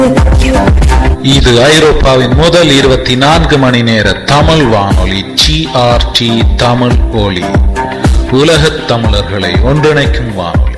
இது ஐரோப்பாவின் முதல் இருபத்தி நான்கு மணி நேர தமிழ் வானொலி ஜிஆர்டி தமிழ் ஒலி உலகத் தமிழர்களை ஒன்றிணைக்கும் வானொலி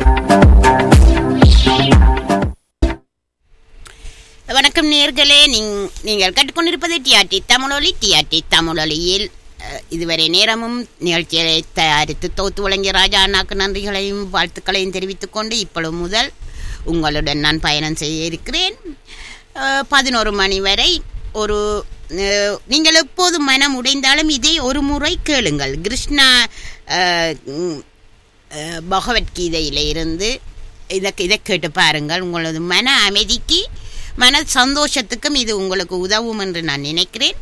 வணக்கம் நேர்களே நீங் நீங்கள் கேட்டுக்கொண்டிருப்பது டிஆர்டி தமிழொலி டிஆர்டி தமிழொலியில் அஹ், இதுவரை நேரமும் நிகழ்ச்சியை தயாரித்து தொகுத்து வழங்கிய ராஜா அண்ணாக்கு நன்றிகளையும் வாழ்த்துக்களையும் தெரிவித்துக் கொண்டு இப்பொழுது முதல் உங்களுடன் நான் பயணம் செய்ய இருக்கிறேன் அஹ், பதினோரு மணி வரை ஒரு அஹ், நீங்கள் எப்போது மனம் உடைந்தாலும் இதை ஒரு முறை கேளுங்கள் கிருஷ்ணா அஹ், உம், அஹ், பகவத்கீதையில இருந்து இதை இதை கேட்டு பாருங்கள் உங்களது மன அமைதிக்கு மன சந்தோஷத்துக்கும் இது உங்களுக்கு உதவும் என்று நான் நினைக்கிறேன்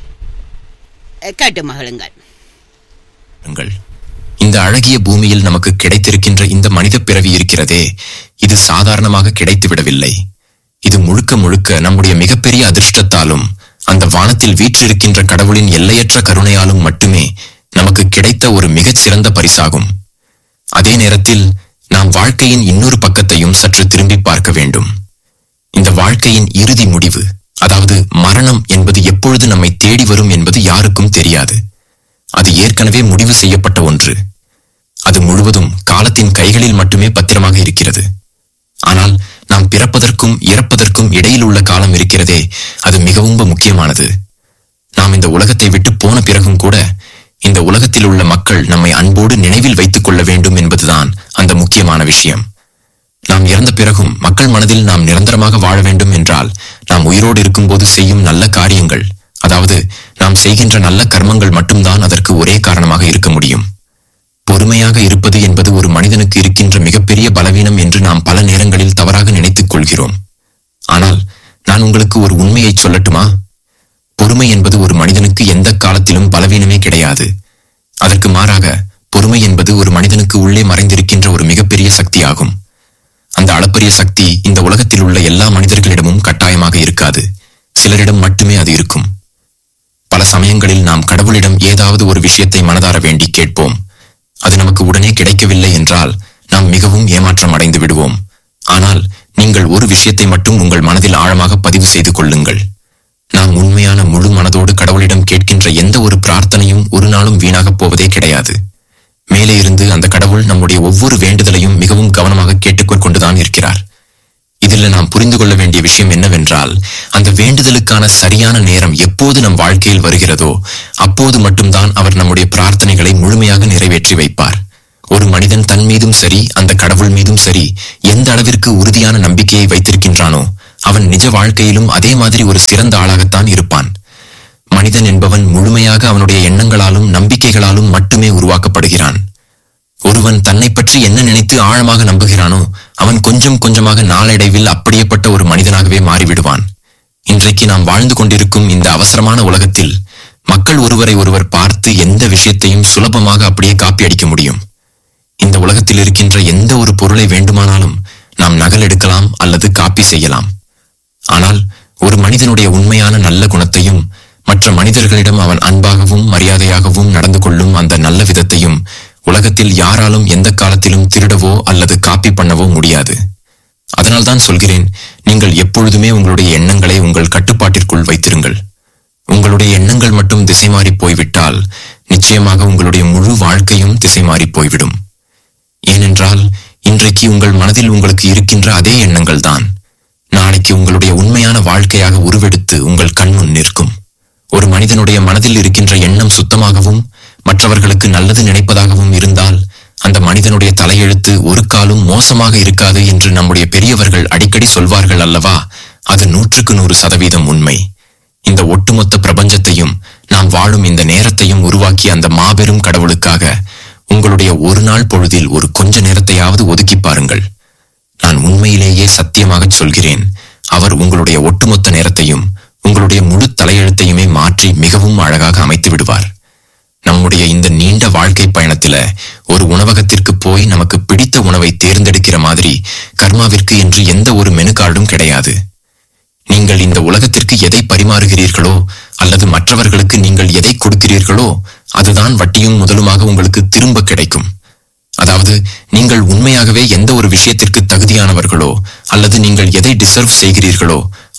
அஹ், கேட்டு மகிழுங்கள் பாருங்கள். இந்த அழகிய பூமியில் நமக்கு கிடைத்திருக்கின்ற இந்த மனித பிறவி இருக்கிறதே இது சாதாரணமாக கிடைத்து விடவில்லை இது முழுக்க முழுக்க நம்முடைய மிகப்பெரிய அதிர்ஷ்டத்தாலும் அந்த வானத்தில் வீற்றிருக்கின்ற கடவுளின் எல்லையற்ற கருணையாலும் மட்டுமே நமக்கு கிடைத்த ஒரு மிகச் சிறந்த பரிசாகும் அதே நேரத்தில் நாம் வாழ்க்கையின் இன்னொரு பக்கத்தையும் சற்று திரும்பி பார்க்க வேண்டும் இந்த வாழ்க்கையின் இறுதி முடிவு அதாவது மரணம் என்பது எப்பொழுது நம்மை தேடி வரும் என்பது யாருக்கும் தெரியாது அது ஏற்கனவே முடிவு செய்யப்பட்ட ஒன்று அது முழுவதும் காலத்தின் கைகளில் மட்டுமே பத்திரமாக இருக்கிறது ஆனால் நாம் பிறப்பதற்கும் இறப்பதற்கும் இடையில் உள்ள காலம் இருக்கிறதே அது மிகவும் முக்கியமானது நாம் இந்த உலகத்தை விட்டு போன பிறகும் கூட இந்த உலகத்தில் உள்ள மக்கள் நம்மை அன்போடு நினைவில் வைத்துக் கொள்ள வேண்டும் என்பதுதான் அந்த முக்கியமான விஷயம் நாம் இறந்த பிறகும் மக்கள் மனதில் நாம் நிரந்தரமாக வாழ வேண்டும் என்றால் நாம் உயிரோடு இருக்கும்போது செய்யும் நல்ல காரியங்கள் அதாவது நாம் செய்கின்ற நல்ல கர்மங்கள் மட்டும்தான் அதற்கு ஒரே காரணமாக இருக்க முடியும் பொறுமையாக இருப்பது என்பது ஒரு மனிதனுக்கு இருக்கின்ற மிகப்பெரிய பலவீனம் என்று நாம் பல நேரங்களில் தவறாக நினைத்துக் கொள்கிறோம் ஆனால் நான் உங்களுக்கு ஒரு உண்மையை சொல்லட்டுமா பொறுமை என்பது ஒரு மனிதனுக்கு எந்த காலத்திலும் பலவீனமே கிடையாது அதற்கு மாறாக பொறுமை என்பது ஒரு மனிதனுக்கு உள்ளே மறைந்திருக்கின்ற ஒரு மிகப்பெரிய சக்தியாகும் அந்த அளப்பரிய சக்தி இந்த உலகத்தில் உள்ள எல்லா மனிதர்களிடமும் கட்டாயமாக இருக்காது சிலரிடம் மட்டுமே அது இருக்கும் பல சமயங்களில் நாம் கடவுளிடம் ஏதாவது ஒரு விஷயத்தை மனதார வேண்டி கேட்போம் அது நமக்கு உடனே கிடைக்கவில்லை என்றால் நாம் மிகவும் ஏமாற்றம் அடைந்து விடுவோம் ஆனால் நீங்கள் ஒரு விஷயத்தை மட்டும் உங்கள் மனதில் ஆழமாக பதிவு செய்து கொள்ளுங்கள் நாம் உண்மையான முழு மனதோடு கடவுளிடம் கேட்கின்ற எந்த ஒரு பிரார்த்தனையும் ஒரு நாளும் வீணாகப் போவதே கிடையாது மேலே இருந்து அந்த கடவுள் நம்முடைய ஒவ்வொரு வேண்டுதலையும் மிகவும் கவனமாக கேட்டுக்கொண்டுதான் இருக்கிறார் இதில் நாம் புரிந்து கொள்ள வேண்டிய விஷயம் என்னவென்றால் அந்த வேண்டுதலுக்கான சரியான நேரம் எப்போது நம் வாழ்க்கையில் வருகிறதோ அப்போது மட்டும்தான் அவர் நம்முடைய பிரார்த்தனைகளை முழுமையாக நிறைவேற்றி வைப்பார் ஒரு மனிதன் தன் மீதும் சரி அந்த கடவுள் மீதும் சரி எந்த அளவிற்கு உறுதியான நம்பிக்கையை வைத்திருக்கின்றானோ அவன் நிஜ வாழ்க்கையிலும் அதே மாதிரி ஒரு சிறந்த ஆளாகத்தான் இருப்பான் மனிதன் என்பவன் முழுமையாக அவனுடைய எண்ணங்களாலும் நம்பிக்கைகளாலும் மட்டுமே உருவாக்கப்படுகிறான் ஒருவன் தன்னை பற்றி என்ன நினைத்து ஆழமாக நம்புகிறானோ அவன் கொஞ்சம் கொஞ்சமாக நாளடைவில் அப்படியேப்பட்ட ஒரு மனிதனாகவே மாறிவிடுவான் இன்றைக்கு நாம் வாழ்ந்து கொண்டிருக்கும் இந்த அவசரமான உலகத்தில் மக்கள் ஒருவரை ஒருவர் பார்த்து எந்த விஷயத்தையும் சுலபமாக அப்படியே காப்பி அடிக்க முடியும் இந்த உலகத்தில் இருக்கின்ற எந்த ஒரு பொருளை வேண்டுமானாலும் நாம் நகல் எடுக்கலாம் அல்லது காப்பி செய்யலாம் ஆனால் ஒரு மனிதனுடைய உண்மையான நல்ல குணத்தையும் மற்ற மனிதர்களிடம் அவன் அன்பாகவும் மரியாதையாகவும் நடந்து கொள்ளும் அந்த நல்ல விதத்தையும் உலகத்தில் யாராலும் எந்த காலத்திலும் திருடவோ அல்லது காப்பி பண்ணவோ முடியாது அதனால்தான் சொல்கிறேன் நீங்கள் எப்பொழுதுமே உங்களுடைய எண்ணங்களை உங்கள் கட்டுப்பாட்டிற்குள் வைத்திருங்கள் உங்களுடைய எண்ணங்கள் மட்டும் திசை மாறி போய்விட்டால் நிச்சயமாக உங்களுடைய முழு வாழ்க்கையும் திசை மாறி போய்விடும் ஏனென்றால் இன்றைக்கு உங்கள் மனதில் உங்களுக்கு இருக்கின்ற அதே எண்ணங்கள் தான் நாளைக்கு உங்களுடைய உண்மையான வாழ்க்கையாக உருவெடுத்து உங்கள் கண்முன் நிற்கும் ஒரு மனிதனுடைய மனதில் இருக்கின்ற எண்ணம் சுத்தமாகவும் மற்றவர்களுக்கு நல்லது நினைப்பதாகவும் இருந்தால் அந்த மனிதனுடைய தலையெழுத்து ஒரு காலும் மோசமாக இருக்காது என்று நம்முடைய பெரியவர்கள் அடிக்கடி சொல்வார்கள் அல்லவா அது நூற்றுக்கு நூறு சதவீதம் உண்மை இந்த ஒட்டுமொத்த பிரபஞ்சத்தையும் நாம் வாழும் இந்த நேரத்தையும் உருவாக்கிய அந்த மாபெரும் கடவுளுக்காக உங்களுடைய ஒரு நாள் பொழுதில் ஒரு கொஞ்ச நேரத்தையாவது ஒதுக்கி பாருங்கள் நான் உண்மையிலேயே சத்தியமாகச் சொல்கிறேன் அவர் உங்களுடைய ஒட்டுமொத்த நேரத்தையும் உங்களுடைய முழு தலையெழுத்தையுமே மாற்றி மிகவும் அழகாக அமைத்து விடுவார் நம்முடைய இந்த நீண்ட வாழ்க்கை பயணத்தில ஒரு உணவகத்திற்கு போய் நமக்கு பிடித்த உணவை தேர்ந்தெடுக்கிற மாதிரி கர்மாவிற்கு என்று எந்த ஒரு மெனு கார்டும் கிடையாது நீங்கள் இந்த உலகத்திற்கு எதை பரிமாறுகிறீர்களோ அல்லது மற்றவர்களுக்கு நீங்கள் எதை கொடுக்கிறீர்களோ அதுதான் வட்டியும் முதலுமாக உங்களுக்கு திரும்ப கிடைக்கும் அதாவது நீங்கள் உண்மையாகவே எந்த ஒரு விஷயத்திற்கு தகுதியானவர்களோ அல்லது நீங்கள் எதை டிசர்வ் செய்கிறீர்களோ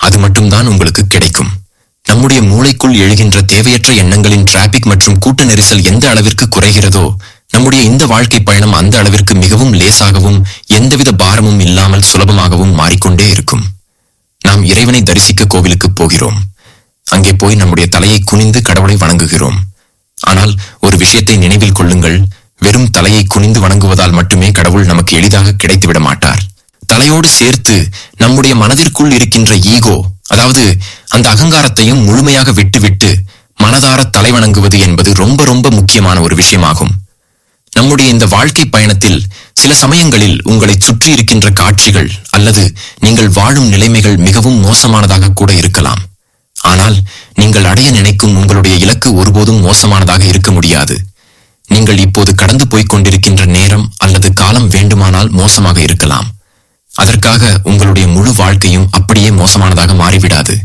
அது மட்டும்தான் உங்களுக்கு கிடைக்கும் நம்முடைய மூளைக்குள் எழுகின்ற தேவையற்ற எண்ணங்களின் டிராபிக் மற்றும் கூட்ட நெரிசல் எந்த அளவிற்கு குறைகிறதோ நம்முடைய இந்த வாழ்க்கை பயணம் அந்த அளவிற்கு மிகவும் லேசாகவும் எந்தவித பாரமும் இல்லாமல் சுலபமாகவும் மாறிக்கொண்டே இருக்கும் நாம் இறைவனை தரிசிக்க கோவிலுக்கு போகிறோம் அங்கே போய் நம்முடைய தலையை குனிந்து கடவுளை வணங்குகிறோம் ஆனால் ஒரு விஷயத்தை நினைவில் கொள்ளுங்கள் வெறும் தலையை குனிந்து வணங்குவதால் மட்டுமே கடவுள் நமக்கு எளிதாக கிடைத்துவிட மாட்டார் தலையோடு சேர்த்து நம்முடைய மனதிற்குள் இருக்கின்ற ஈகோ அதாவது அந்த அகங்காரத்தையும் முழுமையாக விட்டுவிட்டு மனதார தலை வணங்குவது என்பது ரொம்ப ரொம்ப முக்கியமான ஒரு விஷயமாகும் நம்முடைய இந்த வாழ்க்கை பயணத்தில் சில சமயங்களில் உங்களை சுற்றி இருக்கின்ற காட்சிகள் அல்லது நீங்கள் வாழும் நிலைமைகள் மிகவும் மோசமானதாக கூட இருக்கலாம் ஆனால் நீங்கள் அடைய நினைக்கும் உங்களுடைய இலக்கு ஒருபோதும் மோசமானதாக இருக்க முடியாது நீங்கள் இப்போது கடந்து போய்க் கொண்டிருக்கின்ற நேரம் அல்லது காலம் வேண்டுமானால் மோசமாக இருக்கலாம் அதற்காக உங்களுடைய முழு வாழ்க்கையும் அப்படியே மோசமானதாக மாறிவிடாது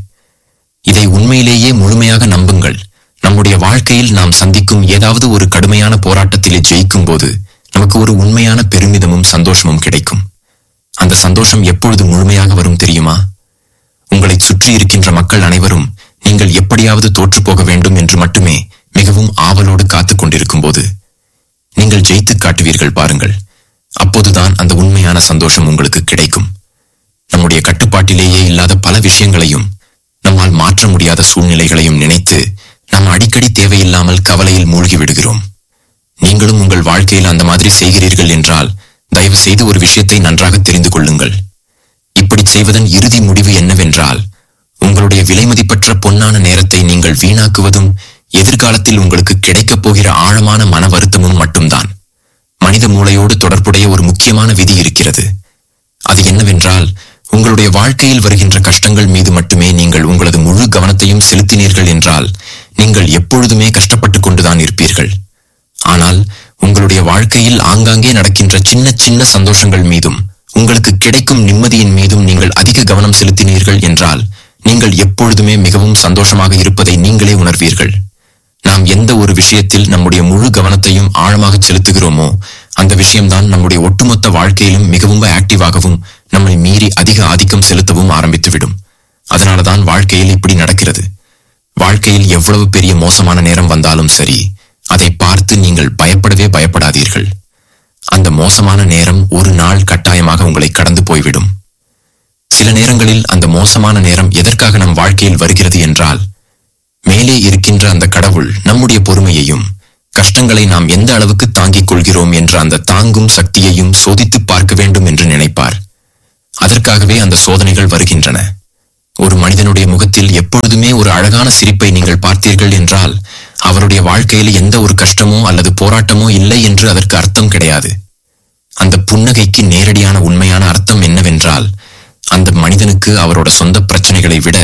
இதை உண்மையிலேயே முழுமையாக நம்புங்கள் நம்முடைய வாழ்க்கையில் நாம் சந்திக்கும் ஏதாவது ஒரு கடுமையான போராட்டத்திலே ஜெயிக்கும் போது நமக்கு ஒரு உண்மையான பெருமிதமும் சந்தோஷமும் கிடைக்கும் அந்த சந்தோஷம் எப்பொழுது முழுமையாக வரும் தெரியுமா உங்களை சுற்றி இருக்கின்ற மக்கள் அனைவரும் நீங்கள் எப்படியாவது தோற்று போக வேண்டும் என்று மட்டுமே மிகவும் ஆவலோடு காத்துக் கொண்டிருக்கும் போது நீங்கள் ஜெயித்து காட்டுவீர்கள் பாருங்கள் அப்போதுதான் அந்த உண்மையான சந்தோஷம் உங்களுக்கு கிடைக்கும் நம்முடைய கட்டுப்பாட்டிலேயே இல்லாத பல விஷயங்களையும் நம்மால் மாற்ற முடியாத சூழ்நிலைகளையும் நினைத்து நாம் அடிக்கடி தேவையில்லாமல் கவலையில் மூழ்கி விடுகிறோம் நீங்களும் உங்கள் வாழ்க்கையில் அந்த மாதிரி செய்கிறீர்கள் என்றால் தயவு செய்து ஒரு விஷயத்தை நன்றாக தெரிந்து கொள்ளுங்கள் இப்படி செய்வதன் இறுதி முடிவு என்னவென்றால் உங்களுடைய விலைமதிப்பற்ற பொன்னான நேரத்தை நீங்கள் வீணாக்குவதும் எதிர்காலத்தில் உங்களுக்கு கிடைக்கப் போகிற ஆழமான மன வருத்தமும் மட்டும்தான் மனித மூளையோடு தொடர்புடைய ஒரு முக்கியமான விதி இருக்கிறது அது என்னவென்றால் உங்களுடைய வாழ்க்கையில் வருகின்ற கஷ்டங்கள் மீது மட்டுமே நீங்கள் உங்களது முழு கவனத்தையும் செலுத்தினீர்கள் என்றால் நீங்கள் எப்பொழுதுமே கஷ்டப்பட்டுக் கொண்டுதான் இருப்பீர்கள் ஆனால் உங்களுடைய வாழ்க்கையில் ஆங்காங்கே நடக்கின்ற சின்ன சின்ன சந்தோஷங்கள் மீதும் உங்களுக்கு கிடைக்கும் நிம்மதியின் மீதும் நீங்கள் அதிக கவனம் செலுத்தினீர்கள் என்றால் நீங்கள் எப்பொழுதுமே மிகவும் சந்தோஷமாக இருப்பதை நீங்களே உணர்வீர்கள் நாம் எந்த ஒரு விஷயத்தில் நம்முடைய முழு கவனத்தையும் ஆழமாக செலுத்துகிறோமோ அந்த விஷயம்தான் நம்முடைய ஒட்டுமொத்த வாழ்க்கையிலும் மிகவும் ஆக்டிவாகவும் நம்மை மீறி அதிக ஆதிக்கம் செலுத்தவும் ஆரம்பித்துவிடும் அதனாலதான் வாழ்க்கையில் இப்படி நடக்கிறது வாழ்க்கையில் எவ்வளவு பெரிய மோசமான நேரம் வந்தாலும் சரி அதை பார்த்து நீங்கள் பயப்படவே பயப்படாதீர்கள் அந்த மோசமான நேரம் ஒரு நாள் கட்டாயமாக உங்களை கடந்து போய்விடும் சில நேரங்களில் அந்த மோசமான நேரம் எதற்காக நம் வாழ்க்கையில் வருகிறது என்றால் மேலே இருக்கின்ற அந்த கடவுள் நம்முடைய பொறுமையையும் கஷ்டங்களை நாம் எந்த அளவுக்கு தாங்கிக் கொள்கிறோம் என்ற அந்த தாங்கும் சக்தியையும் சோதித்து பார்க்க வேண்டும் என்று நினைப்பார் அதற்காகவே அந்த சோதனைகள் வருகின்றன ஒரு மனிதனுடைய முகத்தில் எப்பொழுதுமே ஒரு அழகான சிரிப்பை நீங்கள் பார்த்தீர்கள் என்றால் அவருடைய வாழ்க்கையில் எந்த ஒரு கஷ்டமோ அல்லது போராட்டமோ இல்லை என்று அதற்கு அர்த்தம் கிடையாது அந்த புன்னகைக்கு நேரடியான உண்மையான அர்த்தம் என்னவென்றால் அந்த மனிதனுக்கு அவரோட சொந்த பிரச்சனைகளை விட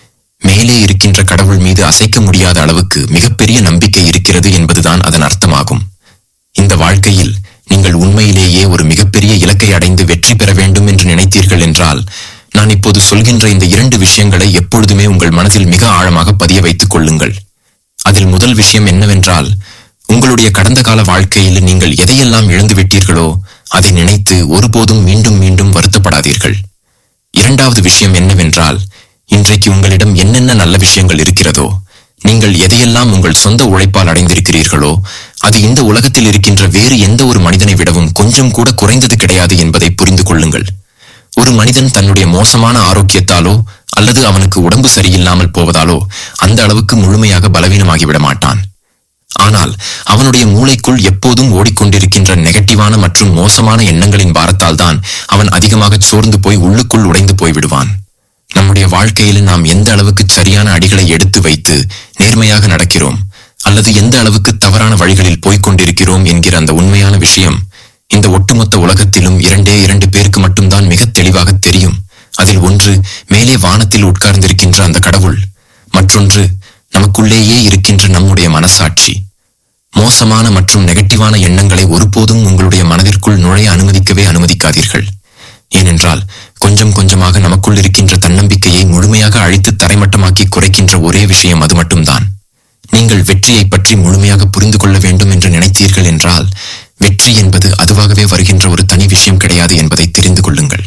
மேலே இருக்கின்ற கடவுள் மீது அசைக்க முடியாத அளவுக்கு மிகப்பெரிய நம்பிக்கை இருக்கிறது என்பதுதான் அதன் அர்த்தமாகும் இந்த வாழ்க்கையில் நீங்கள் உண்மையிலேயே ஒரு மிகப்பெரிய இலக்கை அடைந்து வெற்றி பெற வேண்டும் என்று நினைத்தீர்கள் என்றால் நான் இப்போது சொல்கின்ற இந்த இரண்டு விஷயங்களை எப்பொழுதுமே உங்கள் மனதில் மிக ஆழமாக பதிய வைத்துக் கொள்ளுங்கள் அதில் முதல் விஷயம் என்னவென்றால் உங்களுடைய கடந்த கால வாழ்க்கையில் நீங்கள் எதையெல்லாம் இழந்து விட்டீர்களோ அதை நினைத்து ஒருபோதும் மீண்டும் மீண்டும் வருத்தப்படாதீர்கள் இரண்டாவது விஷயம் என்னவென்றால் இன்றைக்கு உங்களிடம் என்னென்ன நல்ல விஷயங்கள் இருக்கிறதோ நீங்கள் எதையெல்லாம் உங்கள் சொந்த உழைப்பால் அடைந்திருக்கிறீர்களோ அது இந்த உலகத்தில் இருக்கின்ற வேறு எந்த ஒரு மனிதனை விடவும் கொஞ்சம் கூட குறைந்தது கிடையாது என்பதை புரிந்து கொள்ளுங்கள் ஒரு மனிதன் தன்னுடைய மோசமான ஆரோக்கியத்தாலோ அல்லது அவனுக்கு உடம்பு சரியில்லாமல் போவதாலோ அந்த அளவுக்கு முழுமையாக பலவீனமாகிவிட மாட்டான் ஆனால் அவனுடைய மூளைக்குள் எப்போதும் ஓடிக்கொண்டிருக்கின்ற நெகட்டிவான மற்றும் மோசமான எண்ணங்களின் பாரத்தால் தான் அவன் அதிகமாக சோர்ந்து போய் உள்ளுக்குள் உடைந்து போய் விடுவான் நம்முடைய வாழ்க்கையில் நாம் எந்த அளவுக்கு சரியான அடிகளை எடுத்து வைத்து நேர்மையாக நடக்கிறோம் அல்லது எந்த அளவுக்கு தவறான வழிகளில் போய்க் கொண்டிருக்கிறோம் என்கிற அந்த உண்மையான விஷயம் இந்த ஒட்டுமொத்த உலகத்திலும் இரண்டே இரண்டு பேருக்கு மட்டும்தான் மிக தெளிவாக தெரியும் அதில் ஒன்று மேலே வானத்தில் உட்கார்ந்திருக்கின்ற அந்த கடவுள் மற்றொன்று நமக்குள்ளேயே இருக்கின்ற நம்முடைய மனசாட்சி மோசமான மற்றும் நெகட்டிவான எண்ணங்களை ஒருபோதும் உங்களுடைய மனதிற்குள் நுழைய அனுமதிக்கவே அனுமதிக்காதீர்கள் ஏனென்றால் கொஞ்சம் கொஞ்சமாக நமக்குள் இருக்கின்ற தன்னம்பிக்கையை முழுமையாக அழித்து தரைமட்டமாக்கி குறைக்கின்ற ஒரே விஷயம் அது மட்டும்தான் நீங்கள் வெற்றியை பற்றி முழுமையாக புரிந்து கொள்ள வேண்டும் என்று நினைத்தீர்கள் என்றால் வெற்றி என்பது அதுவாகவே வருகின்ற ஒரு தனி விஷயம் கிடையாது என்பதை தெரிந்து கொள்ளுங்கள்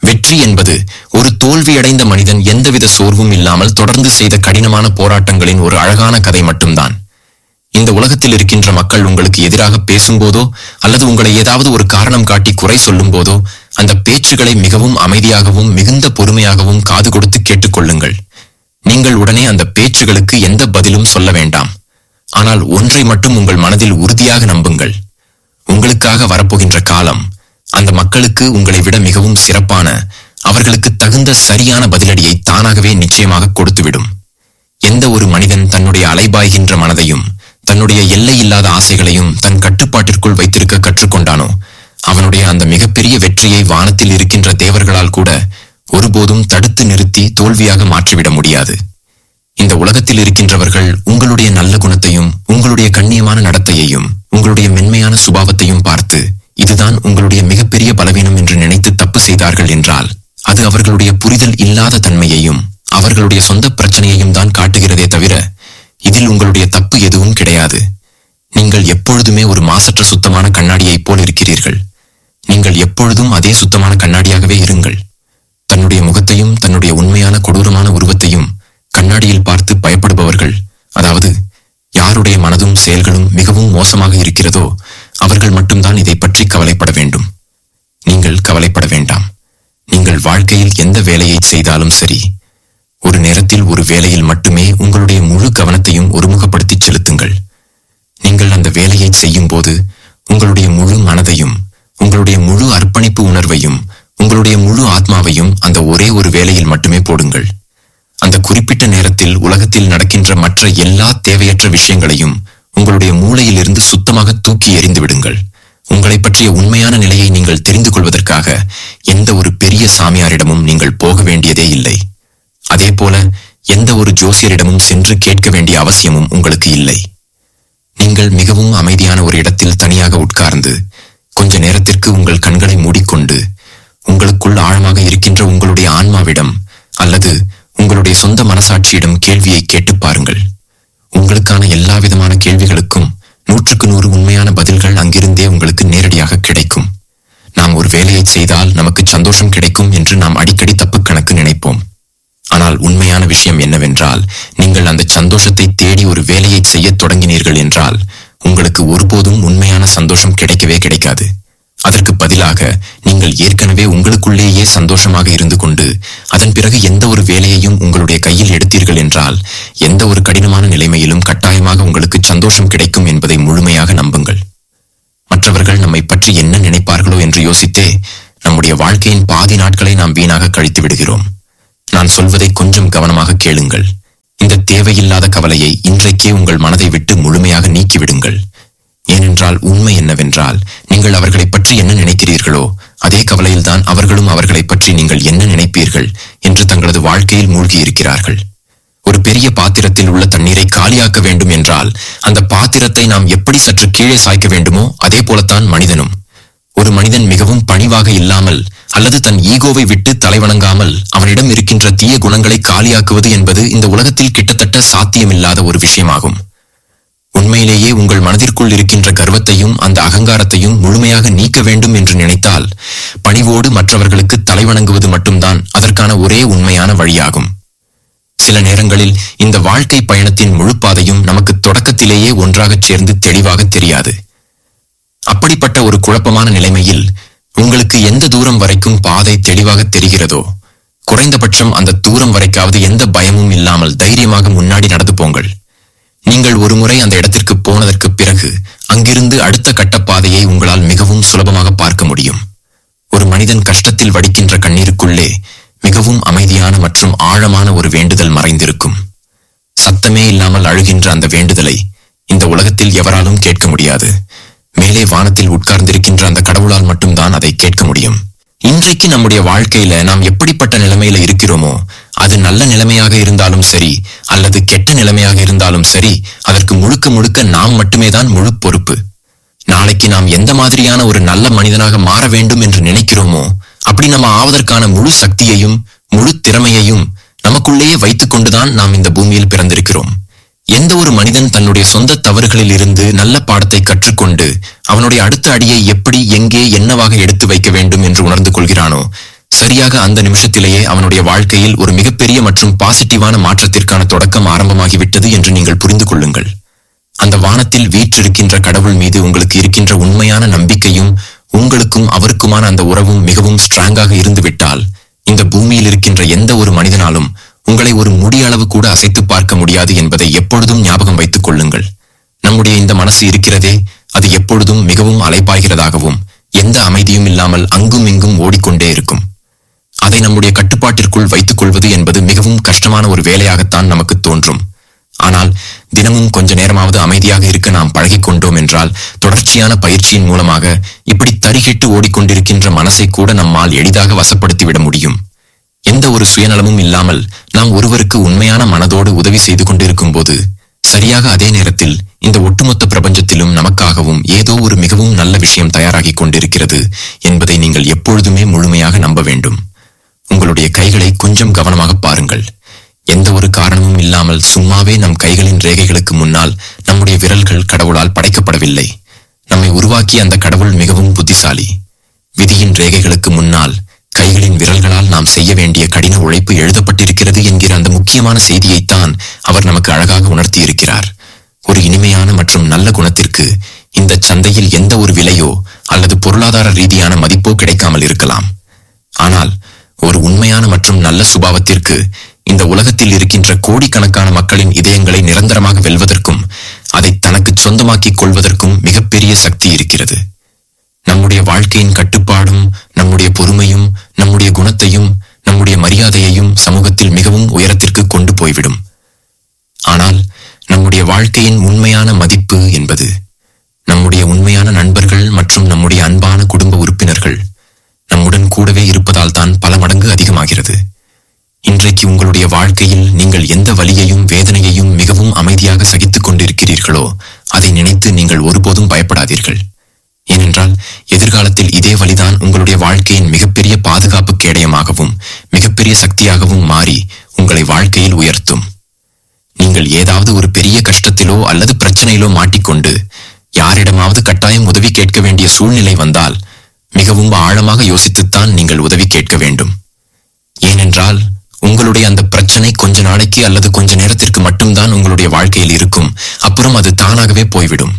வெற்றி என்பது ஒரு தோல்வியடைந்த மனிதன் எந்தவித சோர்வும் இல்லாமல் தொடர்ந்து செய்த கடினமான போராட்டங்களின் ஒரு அழகான கதை மட்டும்தான் இந்த உலகத்தில் இருக்கின்ற மக்கள் உங்களுக்கு எதிராக பேசும்போதோ அல்லது உங்களை ஏதாவது ஒரு காரணம் காட்டி குறை சொல்லும் போதோ அந்த பேச்சுகளை மிகவும் அமைதியாகவும் மிகுந்த பொறுமையாகவும் காது கொடுத்து கேட்டுக்கொள்ளுங்கள் நீங்கள் உடனே அந்த பேச்சுகளுக்கு எந்த பதிலும் சொல்ல வேண்டாம் ஆனால் ஒன்றை மட்டும் உங்கள் மனதில் உறுதியாக நம்புங்கள் உங்களுக்காக வரப்போகின்ற காலம் அந்த மக்களுக்கு உங்களை விட மிகவும் சிறப்பான அவர்களுக்கு தகுந்த சரியான பதிலடியை தானாகவே நிச்சயமாக கொடுத்துவிடும் எந்த ஒரு மனிதன் தன்னுடைய அலைபாய்கின்ற மனதையும் தன்னுடைய எல்லையில்லாத ஆசைகளையும் தன் கட்டுப்பாட்டிற்குள் வைத்திருக்க கற்றுக்கொண்டானோ அவனுடைய அந்த மிகப்பெரிய வெற்றியை வானத்தில் இருக்கின்ற தேவர்களால் கூட ஒருபோதும் தடுத்து நிறுத்தி தோல்வியாக மாற்றிவிட முடியாது இந்த உலகத்தில் இருக்கின்றவர்கள் உங்களுடைய நல்ல குணத்தையும் உங்களுடைய கண்ணியமான நடத்தையையும் உங்களுடைய மென்மையான சுபாவத்தையும் பார்த்து இதுதான் உங்களுடைய மிகப்பெரிய பலவீனம் என்று நினைத்து தப்பு செய்தார்கள் என்றால் அது அவர்களுடைய புரிதல் இல்லாத தன்மையையும் அவர்களுடைய சொந்த பிரச்சனையையும் தான் காட்டுகிறதே தவிர இதில் உங்களுடைய தப்பு எதுவும் கிடையாது நீங்கள் எப்பொழுதுமே ஒரு மாசற்ற சுத்தமான கண்ணாடியைப் போல் இருக்கிறீர்கள் நீங்கள் எப்பொழுதும் அதே சுத்தமான கண்ணாடியாகவே இருங்கள் தன்னுடைய முகத்தையும் தன்னுடைய உண்மையான கொடூரமான உருவத்தையும் கண்ணாடியில் பார்த்து பயப்படுபவர்கள் அதாவது யாருடைய மனதும் செயல்களும் மிகவும் மோசமாக இருக்கிறதோ அவர்கள் மட்டும்தான் இதை பற்றி கவலைப்பட வேண்டும் நீங்கள் கவலைப்பட வேண்டாம் நீங்கள் வாழ்க்கையில் எந்த வேலையை செய்தாலும் சரி ஒரு நேரத்தில் ஒரு வேலையில் மட்டுமே உங்களுடைய முழு கவனத்தையும் ஒருமுகப்படுத்தி செலுத்துங்கள் நீங்கள் அந்த வேலையை செய்யும் போது உங்களுடைய முழு மனதையும் உங்களுடைய முழு அர்ப்பணிப்பு உணர்வையும் உங்களுடைய முழு ஆத்மாவையும் அந்த ஒரே ஒரு வேலையில் மட்டுமே போடுங்கள் அந்த குறிப்பிட்ட நேரத்தில் உலகத்தில் நடக்கின்ற மற்ற எல்லா தேவையற்ற விஷயங்களையும் உங்களுடைய மூளையிலிருந்து சுத்தமாக தூக்கி எறிந்து விடுங்கள் உங்களை பற்றிய உண்மையான நிலையை நீங்கள் தெரிந்து கொள்வதற்காக எந்த ஒரு பெரிய சாமியாரிடமும் நீங்கள் போக வேண்டியதே இல்லை அதே போல எந்த ஒரு ஜோசியரிடமும் சென்று கேட்க வேண்டிய அவசியமும் உங்களுக்கு இல்லை நீங்கள் மிகவும் அமைதியான ஒரு இடத்தில் தனியாக உட்கார்ந்து கொஞ்ச நேரத்திற்கு உங்கள் கண்களை மூடிக்கொண்டு உங்களுக்குள் ஆழமாக இருக்கின்ற உங்களுடைய ஆன்மாவிடம் அல்லது உங்களுடைய சொந்த மனசாட்சியிடம் கேள்வியை கேட்டு பாருங்கள் உங்களுக்கான எல்லா விதமான கேள்விகளுக்கும் நூற்றுக்கு நூறு உண்மையான பதில்கள் அங்கிருந்தே உங்களுக்கு நேரடியாக கிடைக்கும் நாம் ஒரு வேலையை செய்தால் நமக்கு சந்தோஷம் கிடைக்கும் என்று நாம் அடிக்கடி தப்பு கணக்கு நினைப்போம் ஆனால் உண்மையான விஷயம் என்னவென்றால் நீங்கள் அந்த சந்தோஷத்தை தேடி ஒரு வேலையை செய்யத் தொடங்கினீர்கள் என்றால் உங்களுக்கு ஒருபோதும் உண்மையான சந்தோஷம் கிடைக்கவே கிடைக்காது அதற்கு பதிலாக நீங்கள் ஏற்கனவே உங்களுக்குள்ளேயே சந்தோஷமாக இருந்து கொண்டு அதன் பிறகு எந்த ஒரு வேலையையும் உங்களுடைய கையில் எடுத்தீர்கள் என்றால் எந்த ஒரு கடினமான நிலைமையிலும் கட்டாயமாக உங்களுக்கு சந்தோஷம் கிடைக்கும் என்பதை முழுமையாக நம்புங்கள் மற்றவர்கள் நம்மை பற்றி என்ன நினைப்பார்களோ என்று யோசித்தே நம்முடைய வாழ்க்கையின் பாதி நாட்களை நாம் வீணாக கழித்து விடுகிறோம் நான் சொல்வதை கொஞ்சம் கவனமாக கேளுங்கள் இந்த தேவையில்லாத கவலையை இன்றைக்கே உங்கள் மனதை விட்டு முழுமையாக நீக்கிவிடுங்கள் ஏனென்றால் உண்மை என்னவென்றால் நீங்கள் அவர்களைப் பற்றி என்ன நினைக்கிறீர்களோ அதே கவலையில்தான் அவர்களும் அவர்களைப் பற்றி நீங்கள் என்ன நினைப்பீர்கள் என்று தங்களது வாழ்க்கையில் மூழ்கி இருக்கிறார்கள் ஒரு பெரிய பாத்திரத்தில் உள்ள தண்ணீரை காலியாக்க வேண்டும் என்றால் அந்த பாத்திரத்தை நாம் எப்படி சற்று கீழே சாய்க்க வேண்டுமோ அதே போலத்தான் மனிதனும் ஒரு மனிதன் மிகவும் பணிவாக இல்லாமல் அல்லது தன் ஈகோவை விட்டு தலைவணங்காமல் அவனிடம் இருக்கின்ற தீய குணங்களை காலியாக்குவது என்பது இந்த உலகத்தில் கிட்டத்தட்ட சாத்தியமில்லாத ஒரு விஷயமாகும் உண்மையிலேயே உங்கள் மனதிற்குள் இருக்கின்ற கர்வத்தையும் அந்த அகங்காரத்தையும் முழுமையாக நீக்க வேண்டும் என்று நினைத்தால் பணிவோடு மற்றவர்களுக்கு தலைவணங்குவது மட்டும்தான் அதற்கான ஒரே உண்மையான வழியாகும் சில நேரங்களில் இந்த வாழ்க்கை பயணத்தின் முழுப்பாதையும் நமக்கு தொடக்கத்திலேயே ஒன்றாகச் சேர்ந்து தெளிவாக தெரியாது அப்படிப்பட்ட ஒரு குழப்பமான நிலைமையில் உங்களுக்கு எந்த தூரம் வரைக்கும் பாதை தெளிவாக தெரிகிறதோ குறைந்தபட்சம் அந்த தூரம் வரைக்காவது எந்த பயமும் இல்லாமல் தைரியமாக முன்னாடி நடந்து போங்கள் நீங்கள் ஒரு முறை அந்த இடத்திற்கு போனதற்கு பிறகு அங்கிருந்து அடுத்த கட்ட பாதையை உங்களால் மிகவும் சுலபமாக பார்க்க முடியும் ஒரு மனிதன் கஷ்டத்தில் வடிக்கின்ற கண்ணீருக்குள்ளே மிகவும் அமைதியான மற்றும் ஆழமான ஒரு வேண்டுதல் மறைந்திருக்கும் சத்தமே இல்லாமல் அழுகின்ற அந்த வேண்டுதலை இந்த உலகத்தில் எவராலும் கேட்க முடியாது மேலே வானத்தில் உட்கார்ந்திருக்கின்ற அந்த கடவுளால் மட்டும்தான் அதை கேட்க முடியும் இன்றைக்கு நம்முடைய வாழ்க்கையில நாம் எப்படிப்பட்ட நிலைமையில இருக்கிறோமோ அது நல்ல நிலைமையாக இருந்தாலும் சரி அல்லது கெட்ட நிலைமையாக இருந்தாலும் சரி அதற்கு முழுக்க முழுக்க நாம் மட்டுமே தான் முழு பொறுப்பு நாளைக்கு நாம் எந்த மாதிரியான ஒரு நல்ல மனிதனாக மாற வேண்டும் என்று நினைக்கிறோமோ அப்படி நம்ம ஆவதற்கான முழு சக்தியையும் முழு திறமையையும் நமக்குள்ளேயே வைத்துக் கொண்டுதான் நாம் இந்த பூமியில் பிறந்திருக்கிறோம் எந்த ஒரு மனிதன் தன்னுடைய சொந்த தவறுகளில் இருந்து நல்ல பாடத்தை கற்றுக்கொண்டு அவனுடைய அடுத்த அடியை எப்படி எங்கே என்னவாக எடுத்து வைக்க வேண்டும் என்று உணர்ந்து கொள்கிறானோ சரியாக அந்த நிமிஷத்திலேயே அவனுடைய வாழ்க்கையில் ஒரு மிகப்பெரிய மற்றும் பாசிட்டிவான மாற்றத்திற்கான தொடக்கம் ஆரம்பமாகிவிட்டது என்று நீங்கள் புரிந்து கொள்ளுங்கள் அந்த வானத்தில் வீற்றிருக்கின்ற கடவுள் மீது உங்களுக்கு இருக்கின்ற உண்மையான நம்பிக்கையும் உங்களுக்கும் அவருக்குமான அந்த உறவும் மிகவும் ஸ்ட்ராங்காக இருந்து விட்டால் இந்த பூமியில் இருக்கின்ற எந்த ஒரு மனிதனாலும் உங்களை ஒரு முடி அளவு கூட அசைத்து பார்க்க முடியாது என்பதை எப்பொழுதும் ஞாபகம் வைத்துக் கொள்ளுங்கள் நம்முடைய இந்த மனசு இருக்கிறதே அது எப்பொழுதும் மிகவும் அலைப்பாய்கிறதாகவும் எந்த அமைதியும் இல்லாமல் அங்கும் இங்கும் ஓடிக்கொண்டே இருக்கும் அதை நம்முடைய கட்டுப்பாட்டிற்குள் வைத்துக் கொள்வது என்பது மிகவும் கஷ்டமான ஒரு வேலையாகத்தான் நமக்கு தோன்றும் ஆனால் தினமும் கொஞ்ச நேரமாவது அமைதியாக இருக்க நாம் பழகிக் கொண்டோம் என்றால் தொடர்ச்சியான பயிற்சியின் மூலமாக இப்படி தரிகிட்டு ஓடிக்கொண்டிருக்கின்ற மனசை கூட நம்மால் எளிதாக வசப்படுத்திவிட முடியும் எந்த ஒரு சுயநலமும் இல்லாமல் நாம் ஒருவருக்கு உண்மையான மனதோடு உதவி செய்து கொண்டிருக்கும் போது சரியாக அதே நேரத்தில் இந்த ஒட்டுமொத்த பிரபஞ்சத்திலும் நமக்காகவும் ஏதோ ஒரு மிகவும் நல்ல விஷயம் தயாராகிக் கொண்டிருக்கிறது என்பதை நீங்கள் எப்பொழுதுமே முழுமையாக நம்ப வேண்டும் உங்களுடைய கைகளை கொஞ்சம் கவனமாக பாருங்கள் எந்த ஒரு காரணமும் இல்லாமல் சும்மாவே நம் கைகளின் ரேகைகளுக்கு முன்னால் நம்முடைய விரல்கள் கடவுளால் படைக்கப்படவில்லை நம்மை உருவாக்கிய அந்த கடவுள் மிகவும் புத்திசாலி விதியின் ரேகைகளுக்கு முன்னால் கைகளின் விரல்களால் நாம் செய்ய வேண்டிய கடின உழைப்பு எழுதப்பட்டிருக்கிறது என்கிற அந்த முக்கியமான செய்தியைத்தான் அவர் நமக்கு அழகாக உணர்த்தியிருக்கிறார் ஒரு இனிமையான மற்றும் நல்ல குணத்திற்கு இந்த சந்தையில் எந்த ஒரு விலையோ அல்லது பொருளாதார ரீதியான மதிப்போ கிடைக்காமல் இருக்கலாம் ஆனால் ஒரு உண்மையான மற்றும் நல்ல சுபாவத்திற்கு இந்த உலகத்தில் இருக்கின்ற கோடிக்கணக்கான மக்களின் இதயங்களை நிரந்தரமாக வெல்வதற்கும் அதை தனக்கு சொந்தமாக்கிக் கொள்வதற்கும் மிகப்பெரிய சக்தி இருக்கிறது நம்முடைய வாழ்க்கையின் கட்டுப்பாடும் நம்முடைய பொறுமையும் நம்முடைய குணத்தையும் நம்முடைய மரியாதையையும் சமூகத்தில் மிகவும் உயரத்திற்கு கொண்டு போய்விடும் ஆனால் நம்முடைய வாழ்க்கையின் உண்மையான மதிப்பு என்பது நம்முடைய உண்மையான நண்பர்கள் மற்றும் நம்முடைய அன்பான குடும்ப உறுப்பினர்கள் நம்முடன் கூடவே இருப்பதால் தான் பல மடங்கு அதிகமாகிறது இன்றைக்கு உங்களுடைய வாழ்க்கையில் நீங்கள் எந்த வலியையும் வேதனையையும் மிகவும் அமைதியாக சகித்துக் கொண்டிருக்கிறீர்களோ அதை நினைத்து நீங்கள் ஒருபோதும் பயப்படாதீர்கள் ஏனென்றால் எதிர்காலத்தில் இதே வழிதான் உங்களுடைய வாழ்க்கையின் மிகப்பெரிய பாதுகாப்பு கேடயமாகவும் மிகப்பெரிய சக்தியாகவும் மாறி உங்களை வாழ்க்கையில் உயர்த்தும் நீங்கள் ஏதாவது ஒரு பெரிய கஷ்டத்திலோ அல்லது பிரச்சனையிலோ மாட்டிக்கொண்டு யாரிடமாவது கட்டாயம் உதவி கேட்க வேண்டிய சூழ்நிலை வந்தால் மிகவும் ஆழமாக யோசித்துத்தான் நீங்கள் உதவி கேட்க வேண்டும் ஏனென்றால் உங்களுடைய அந்த பிரச்சனை கொஞ்ச நாளைக்கு அல்லது கொஞ்ச நேரத்திற்கு மட்டும்தான் உங்களுடைய வாழ்க்கையில் இருக்கும் அப்புறம் அது தானாகவே போய்விடும்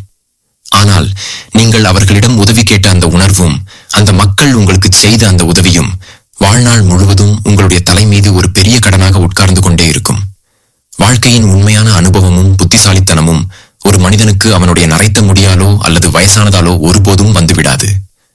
ஆனால் நீங்கள் அவர்களிடம் உதவி கேட்ட அந்த உணர்வும் அந்த மக்கள் உங்களுக்கு செய்த அந்த உதவியும் வாழ்நாள் முழுவதும் உங்களுடைய தலை மீது ஒரு பெரிய கடனாக உட்கார்ந்து கொண்டே இருக்கும் வாழ்க்கையின் உண்மையான அனுபவமும் புத்திசாலித்தனமும் ஒரு மனிதனுக்கு அவனுடைய நரைத்த முடியாலோ அல்லது வயசானதாலோ ஒருபோதும் வந்துவிடாது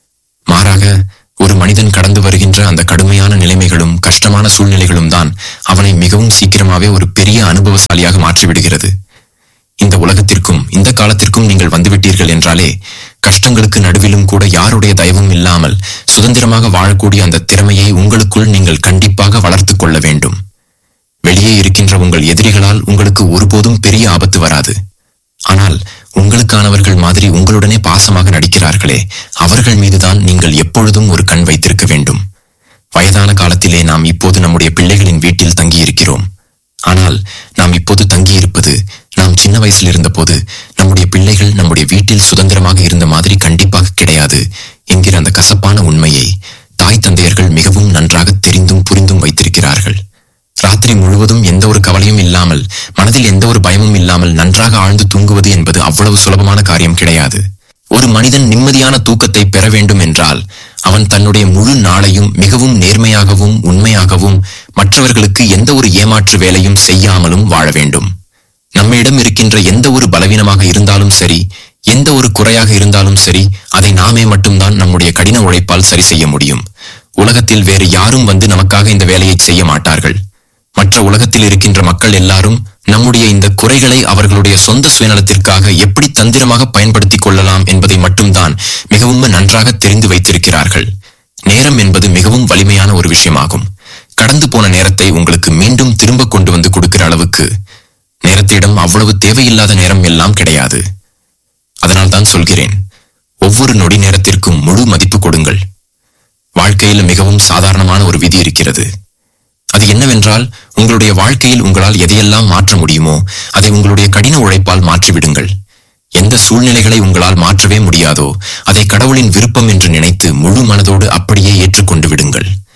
மாறாக ஒரு மனிதன் கடந்து வருகின்ற அந்த கடுமையான நிலைமைகளும் கஷ்டமான சூழ்நிலைகளும் தான் அவனை மிகவும் சீக்கிரமாவே ஒரு பெரிய அனுபவசாலியாக மாற்றிவிடுகிறது இந்த உலகத்திற்கும் இந்த காலத்திற்கும் நீங்கள் வந்துவிட்டீர்கள் என்றாலே கஷ்டங்களுக்கு நடுவிலும் கூட யாருடைய தயவும் இல்லாமல் சுதந்திரமாக வாழக்கூடிய அந்த திறமையை உங்களுக்குள் நீங்கள் கண்டிப்பாக வளர்த்துக் கொள்ள வேண்டும் வெளியே இருக்கின்ற உங்கள் எதிரிகளால் உங்களுக்கு ஒருபோதும் பெரிய ஆபத்து வராது ஆனால் உங்களுக்கானவர்கள் மாதிரி உங்களுடனே பாசமாக நடிக்கிறார்களே அவர்கள் மீதுதான் நீங்கள் எப்பொழுதும் ஒரு கண் வைத்திருக்க வேண்டும் வயதான காலத்திலே நாம் இப்போது நம்முடைய பிள்ளைகளின் வீட்டில் தங்கியிருக்கிறோம் ஆனால் நாம் இப்போது தங்கியிருப்பது நாம் சின்ன வயசில் இருந்தபோது நம்முடைய பிள்ளைகள் நம்முடைய வீட்டில் சுதந்திரமாக இருந்த மாதிரி கண்டிப்பாக கிடையாது என்கிற அந்த கசப்பான உண்மையை தாய் தந்தையர்கள் மிகவும் நன்றாக தெரிந்தும் புரிந்தும் வைத்திருக்கிறார்கள் ராத்திரி முழுவதும் எந்த ஒரு கவலையும் இல்லாமல் மனதில் எந்த ஒரு பயமும் இல்லாமல் நன்றாக ஆழ்ந்து தூங்குவது என்பது அவ்வளவு சுலபமான காரியம் கிடையாது ஒரு மனிதன் நிம்மதியான தூக்கத்தை பெற வேண்டும் என்றால் அவன் தன்னுடைய முழு நாளையும் மிகவும் நேர்மையாகவும் உண்மையாகவும் மற்றவர்களுக்கு எந்த ஒரு ஏமாற்று வேலையும் செய்யாமலும் வாழ வேண்டும் நம்மிடம் இருக்கின்ற எந்த ஒரு பலவீனமாக இருந்தாலும் சரி எந்த ஒரு குறையாக இருந்தாலும் சரி அதை நாமே மட்டும்தான் நம்முடைய கடின உழைப்பால் சரி செய்ய முடியும் உலகத்தில் வேறு யாரும் வந்து நமக்காக இந்த வேலையை செய்ய மாட்டார்கள் மற்ற உலகத்தில் இருக்கின்ற மக்கள் எல்லாரும் நம்முடைய இந்த குறைகளை அவர்களுடைய சொந்த சுயநலத்திற்காக எப்படி தந்திரமாக பயன்படுத்திக் கொள்ளலாம் என்பதை மட்டும்தான் மிகவும் நன்றாக தெரிந்து வைத்திருக்கிறார்கள் நேரம் என்பது மிகவும் வலிமையான ஒரு விஷயமாகும் கடந்து போன நேரத்தை உங்களுக்கு மீண்டும் திரும்ப கொண்டு வந்து கொடுக்கிற அளவுக்கு நேரத்திடம் அவ்வளவு தேவையில்லாத நேரம் எல்லாம் கிடையாது அதனால்தான் சொல்கிறேன் ஒவ்வொரு நொடி நேரத்திற்கும் முழு மதிப்பு கொடுங்கள் வாழ்க்கையில் மிகவும் சாதாரணமான ஒரு விதி இருக்கிறது அது என்னவென்றால் உங்களுடைய வாழ்க்கையில் உங்களால் எதையெல்லாம் மாற்ற முடியுமோ அதை உங்களுடைய கடின உழைப்பால் மாற்றிவிடுங்கள் எந்த சூழ்நிலைகளை உங்களால் மாற்றவே முடியாதோ அதை கடவுளின் விருப்பம் என்று நினைத்து முழு மனதோடு அப்படியே ஏற்றுக்கொண்டு விடுங்கள்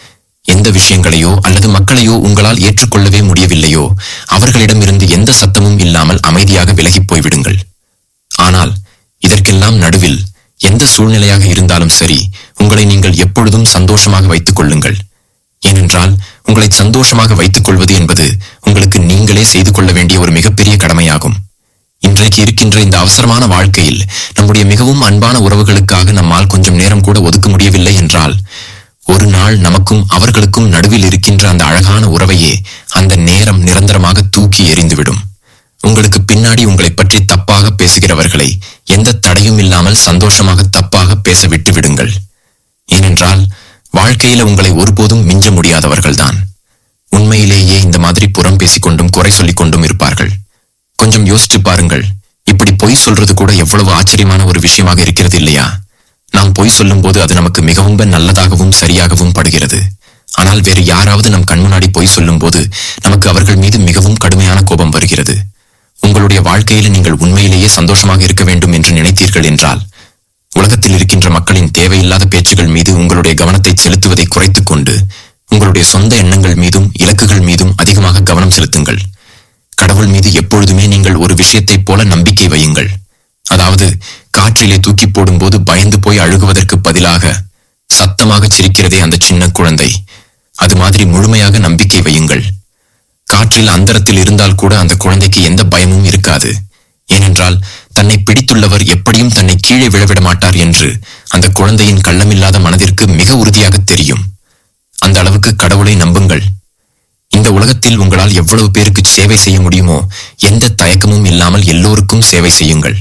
எந்த விஷயங்களையோ அல்லது மக்களையோ உங்களால் ஏற்றுக்கொள்ளவே முடியவில்லையோ அவர்களிடமிருந்து எந்த சத்தமும் இல்லாமல் அமைதியாக விலகிப் போய்விடுங்கள் ஆனால் இதற்கெல்லாம் நடுவில் எந்த சூழ்நிலையாக இருந்தாலும் சரி உங்களை நீங்கள் எப்பொழுதும் சந்தோஷமாக வைத்துக் கொள்ளுங்கள் ஏனென்றால் உங்களை சந்தோஷமாக வைத்துக் கொள்வது என்பது உங்களுக்கு நீங்களே செய்து கொள்ள வேண்டிய ஒரு மிகப்பெரிய கடமையாகும் இன்றைக்கு இருக்கின்ற இந்த அவசரமான வாழ்க்கையில் நம்முடைய மிகவும் அன்பான உறவுகளுக்காக நம்மால் கொஞ்சம் நேரம் கூட ஒதுக்க முடியவில்லை என்றால் ஒரு நாள் நமக்கும் அவர்களுக்கும் நடுவில் இருக்கின்ற அந்த அழகான உறவையே அந்த நேரம் நிரந்தரமாக தூக்கி எறிந்துவிடும் உங்களுக்கு பின்னாடி உங்களை பற்றி தப்பாக பேசுகிறவர்களை எந்த தடையும் இல்லாமல் சந்தோஷமாக தப்பாக பேச விட்டு விடுங்கள் ஏனென்றால் வாழ்க்கையில உங்களை ஒருபோதும் மிஞ்ச முடியாதவர்கள்தான் உண்மையிலேயே இந்த மாதிரி புறம் பேசிக்கொண்டும் குறை சொல்லிக் கொண்டும் இருப்பார்கள் கொஞ்சம் யோசிச்சு பாருங்கள் இப்படி பொய் சொல்றது கூட எவ்வளவு ஆச்சரியமான ஒரு விஷயமாக இருக்கிறது இல்லையா நாம் பொய் சொல்லும்போது அது நமக்கு மிகவும் நல்லதாகவும் சரியாகவும் படுகிறது ஆனால் வேறு யாராவது நம் கண் முன்னாடி பொய் சொல்லும்போது நமக்கு அவர்கள் மீது மிகவும் கடுமையான கோபம் வருகிறது உங்களுடைய வாழ்க்கையில நீங்கள் உண்மையிலேயே சந்தோஷமாக இருக்க வேண்டும் என்று நினைத்தீர்கள் என்றால் உலகத்தில் இருக்கின்ற மக்களின் தேவையில்லாத பேச்சுகள் மீது உங்களுடைய கவனத்தை செலுத்துவதை குறைத்துக் கொண்டு உங்களுடைய சொந்த எண்ணங்கள் மீதும் இலக்குகள் மீதும் அதிகமாக கவனம் செலுத்துங்கள் கடவுள் மீது எப்பொழுதுமே நீங்கள் ஒரு விஷயத்தைப் போல நம்பிக்கை வையுங்கள் அதாவது காற்றிலே தூக்கி போடும்போது பயந்து போய் அழுகுவதற்கு பதிலாக சத்தமாக சிரிக்கிறதே அந்த சின்ன குழந்தை அது மாதிரி முழுமையாக நம்பிக்கை வையுங்கள் காற்றில் அந்தரத்தில் இருந்தால் கூட அந்த குழந்தைக்கு எந்த பயமும் இருக்காது ஏனென்றால் தன்னை பிடித்துள்ளவர் எப்படியும் தன்னை கீழே விழவிட மாட்டார் என்று அந்த குழந்தையின் கள்ளமில்லாத மனதிற்கு மிக உறுதியாக தெரியும் அந்த அளவுக்கு கடவுளை நம்புங்கள் இந்த உலகத்தில் உங்களால் எவ்வளவு பேருக்கு சேவை செய்ய முடியுமோ எந்த தயக்கமும் இல்லாமல் எல்லோருக்கும் சேவை செய்யுங்கள்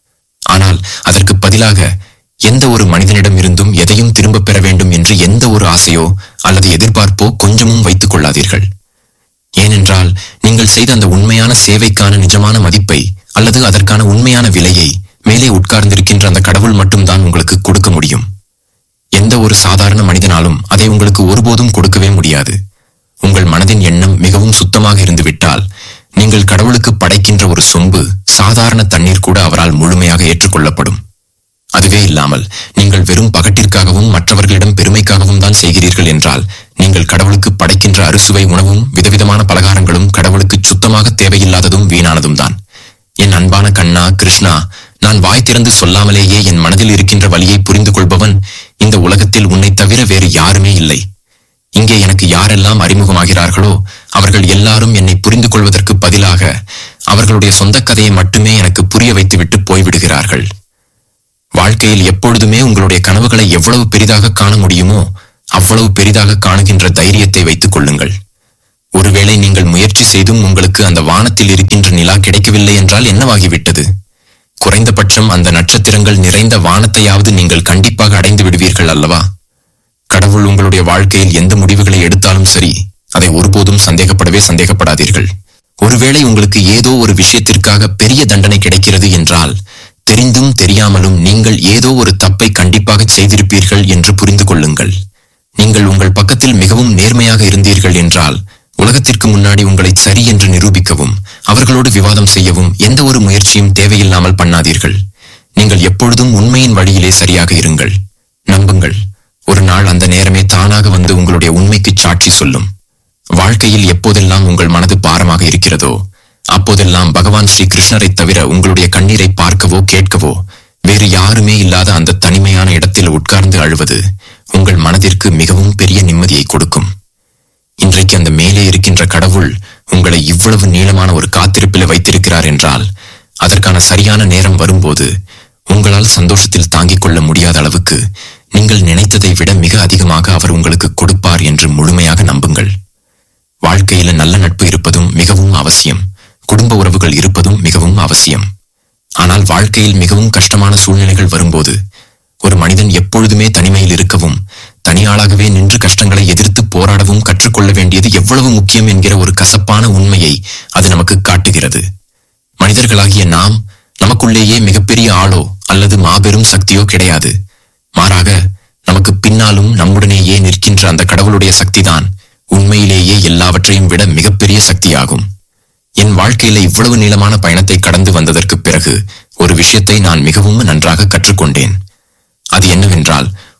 ஆனால் அதற்கு பதிலாக எந்த ஒரு மனிதனிடம் இருந்தும் எதையும் திரும்பப் பெற வேண்டும் என்று எந்த ஒரு ஆசையோ அல்லது எதிர்பார்ப்போ கொஞ்சமும் வைத்துக் கொள்ளாதீர்கள் ஏனென்றால் நீங்கள் செய்த அந்த உண்மையான சேவைக்கான நிஜமான மதிப்பை அல்லது அதற்கான உண்மையான விலையை மேலே உட்கார்ந்திருக்கின்ற அந்த கடவுள் மட்டும்தான் உங்களுக்கு கொடுக்க முடியும் எந்த ஒரு சாதாரண மனிதனாலும் அதை உங்களுக்கு ஒருபோதும் கொடுக்கவே முடியாது உங்கள் மனதின் எண்ணம் மிகவும் சுத்தமாக இருந்துவிட்டால் நீங்கள் கடவுளுக்கு படைக்கின்ற ஒரு சொம்பு சாதாரண தண்ணீர் கூட அவரால் முழுமையாக ஏற்றுக்கொள்ளப்படும் அதுவே இல்லாமல் நீங்கள் வெறும் பகட்டிற்காகவும் மற்றவர்களிடம் பெருமைக்காகவும் தான் செய்கிறீர்கள் என்றால் நீங்கள் கடவுளுக்கு படைக்கின்ற அறுசுவை உணவும் விதவிதமான பலகாரங்களும் கடவுளுக்கு சுத்தமாக தேவையில்லாததும் வீணானதும் தான் என் அன்பான கண்ணா கிருஷ்ணா நான் வாய் திறந்து சொல்லாமலேயே என் மனதில் இருக்கின்ற வலியை புரிந்து கொள்பவன் இந்த உலகத்தில் உன்னை தவிர வேறு யாருமே இல்லை இங்கே எனக்கு யாரெல்லாம் அறிமுகமாகிறார்களோ அவர்கள் எல்லாரும் என்னை புரிந்து கொள்வதற்கு பதிலாக அவர்களுடைய சொந்த கதையை மட்டுமே எனக்கு புரிய வைத்துவிட்டு போய்விடுகிறார்கள் வாழ்க்கையில் எப்பொழுதுமே உங்களுடைய கனவுகளை எவ்வளவு பெரிதாக காண முடியுமோ அவ்வளவு பெரிதாக காணுகின்ற தைரியத்தை வைத்துக் கொள்ளுங்கள் ஒருவேளை நீங்கள் முயற்சி செய்தும் உங்களுக்கு அந்த வானத்தில் இருக்கின்ற நிலா கிடைக்கவில்லை என்றால் என்னவாகிவிட்டது குறைந்தபட்சம் அந்த நட்சத்திரங்கள் நிறைந்த வானத்தையாவது நீங்கள் கண்டிப்பாக அடைந்து விடுவீர்கள் அல்லவா கடவுள் உங்களுடைய வாழ்க்கையில் எந்த முடிவுகளை எடுத்தாலும் சரி அதை ஒருபோதும் சந்தேகப்படவே சந்தேகப்படாதீர்கள் ஒருவேளை உங்களுக்கு ஏதோ ஒரு விஷயத்திற்காக பெரிய தண்டனை கிடைக்கிறது என்றால் தெரிந்தும் தெரியாமலும் நீங்கள் ஏதோ ஒரு தப்பை கண்டிப்பாக செய்திருப்பீர்கள் என்று புரிந்து கொள்ளுங்கள் நீங்கள் உங்கள் பக்கத்தில் மிகவும் நேர்மையாக இருந்தீர்கள் என்றால் உலகத்திற்கு முன்னாடி உங்களை சரி என்று நிரூபிக்கவும் அவர்களோடு விவாதம் செய்யவும் எந்த ஒரு முயற்சியும் தேவையில்லாமல் பண்ணாதீர்கள் நீங்கள் எப்பொழுதும் உண்மையின் வழியிலே சரியாக இருங்கள் நம்புங்கள் ஒரு நாள் அந்த நேரமே தானாக வந்து உங்களுடைய உண்மைக்கு சாட்சி சொல்லும் வாழ்க்கையில் எப்போதெல்லாம் உங்கள் மனது பாரமாக இருக்கிறதோ அப்போதெல்லாம் பகவான் ஸ்ரீ கிருஷ்ணரை தவிர உங்களுடைய கண்ணீரை பார்க்கவோ கேட்கவோ வேறு யாருமே இல்லாத அந்த தனிமையான இடத்தில் உட்கார்ந்து அழுவது உங்கள் மனதிற்கு மிகவும் பெரிய நிம்மதியை கொடுக்கும் இன்றைக்கு அந்த மேலே இருக்கின்ற கடவுள் உங்களை இவ்வளவு நீளமான ஒரு காத்திருப்பில் வைத்திருக்கிறார் என்றால் அதற்கான சரியான நேரம் வரும்போது உங்களால் சந்தோஷத்தில் தாங்கிக் கொள்ள முடியாத அளவுக்கு நீங்கள் நினைத்ததை விட மிக அதிகமாக அவர் உங்களுக்கு கொடுப்பார் என்று முழுமையாக நம்புங்கள் வாழ்க்கையில நல்ல நட்பு இருப்பதும் மிகவும் அவசியம் குடும்ப உறவுகள் இருப்பதும் மிகவும் அவசியம் ஆனால் வாழ்க்கையில் மிகவும் கஷ்டமான சூழ்நிலைகள் வரும்போது ஒரு மனிதன் எப்பொழுதுமே தனிமையில் இருக்கவும் தனியாளாகவே நின்று கஷ்டங்களை எதிர்த்து போராடவும் கற்றுக்கொள்ள வேண்டியது எவ்வளவு முக்கியம் என்கிற ஒரு கசப்பான உண்மையை அது நமக்கு காட்டுகிறது மனிதர்களாகிய நாம் நமக்குள்ளேயே மிகப்பெரிய ஆளோ அல்லது மாபெரும் சக்தியோ கிடையாது மாறாக நமக்கு பின்னாலும் நம்முடனேயே நிற்கின்ற அந்த கடவுளுடைய சக்திதான் உண்மையிலேயே எல்லாவற்றையும் விட மிகப்பெரிய சக்தியாகும் என் வாழ்க்கையில இவ்வளவு நீளமான பயணத்தை கடந்து வந்ததற்கு பிறகு ஒரு விஷயத்தை நான் மிகவும் நன்றாக கற்றுக்கொண்டேன் அது என்னவென்றால்